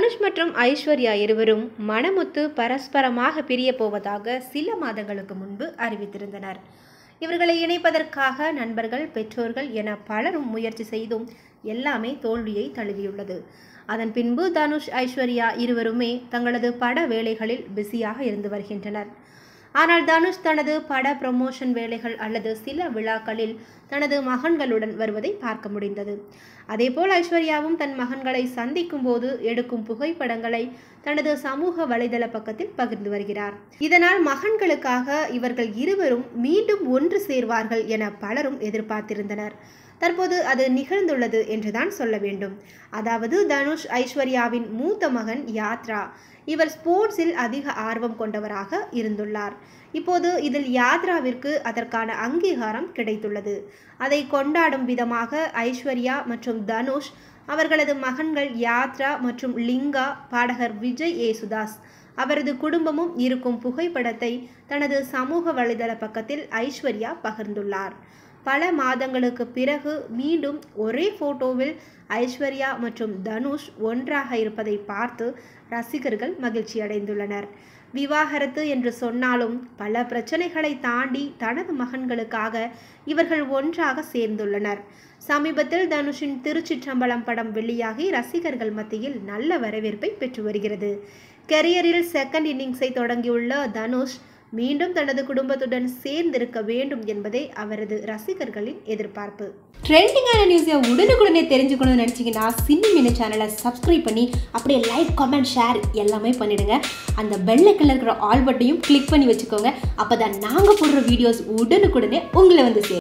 தனுஷ் மற்றும் ஐஸ்வர்யா இருவரும் மனமுத்து பரஸ்பரமாக பிரிய போவதாக சில மாதங்களுக்கு முன்பு அறிவித்திருந்தனர் இவர்களை இணைப்பதற்காக நண்பர்கள் பெற்றோர்கள் என பலரும் முயற்சி செய்தும் எல்லாமே தோல்வியை தழுவியுள்ளது அதன் பின்பு தனுஷ் ஐஸ்வர்யா இருவருமே தங்களது பட வேலைகளில் பிஸியாக இருந்து வருகின்றனர் ஆனால் தனுஷ் தனது பட ப்ரமோஷன் வேலைகள் அல்லது சில விழாக்களில் தனது மகன்களுடன் வருவதை பார்க்க முடிந்தது அதேபோல் ஐஸ்வர்யாவும் தன் மகன்களை சந்திக்கும் போது எடுக்கும் புகைப்படங்களை தனது சமூக வலைதள பக்கத்தில் பகிர்ந்து வருகிறார் இதனால் மகன்களுக்காக இவர்கள் இருவரும் மீண்டும் ஒன்று சேர்வார்கள் என பலரும் எதிர்பார்த்திருந்தனர் தற்போது அது நிகழ்ந்துள்ளது என்றுதான் சொல்ல வேண்டும் அதாவது தனுஷ் ஐஸ்வர்யாவின் மூத்த மகன் யாத்ரா இவர் ஸ்போர்ட்ஸில் அதிக ஆர்வம் கொண்டவராக இருந்துள்ளார் இப்போது இதில் யாத்ராவிற்கு அதற்கான அங்கீகாரம் கிடைத்துள்ளது அதை கொண்டாடும் விதமாக ஐஸ்வர்யா மற்றும் தனுஷ் அவர்களது மகன்கள் யாத்ரா மற்றும் லிங்கா பாடகர் விஜய் ஏசுதாஸ் அவரது குடும்பமும் இருக்கும் புகைப்படத்தை தனது சமூக வலைதள பக்கத்தில் ஐஸ்வர்யா பகிர்ந்துள்ளார் பல மாதங்களுக்கு பிறகு மீண்டும் ஒரே போட்டோவில் ஐஸ்வர்யா மற்றும் தனுஷ் ஒன்றாக இருப்பதை பார்த்து ரசிகர்கள் மகிழ்ச்சி அடைந்துள்ளனர் விவாகரத்து என்று சொன்னாலும் பல பிரச்சனைகளை தாண்டி தனது மகன்களுக்காக இவர்கள் ஒன்றாக சேர்ந்துள்ளனர் சமீபத்தில் தனுஷின் திருச்சிற்றம்பலம் படம் வெளியாகி ரசிகர்கள் மத்தியில் நல்ல வரவேற்பை பெற்று வருகிறது கெரியரில் செகண்ட் இன்னிங்ஸை தொடங்கியுள்ள தனுஷ் மீண்டும் தனது குடும்பத்துடன் சேர்ந்திருக்க வேண்டும் என்பதே அவரது ரசிகர்களின் எதிர்பார்ப்பு ட்ரெண்டிங்கான நியூஸை உடனுக்குடனே தெரிஞ்சுக்கணும்னு நினச்சிங்கன்னா சின்னி மீன சேனலை சப்ஸ்கிரைப் பண்ணி அப்படியே லைக் கமெண்ட் ஷேர் எல்லாமே பண்ணிடுங்க அந்த பெல் ஐக்கனில் இருக்கிற ஆல் பட்டையும் கிளிக் பண்ணி வச்சுக்கோங்க அப்போ தான் நாங்கள் போடுற வீடியோஸ் உடனுக்குடனே உங்களை வந்து சேரும்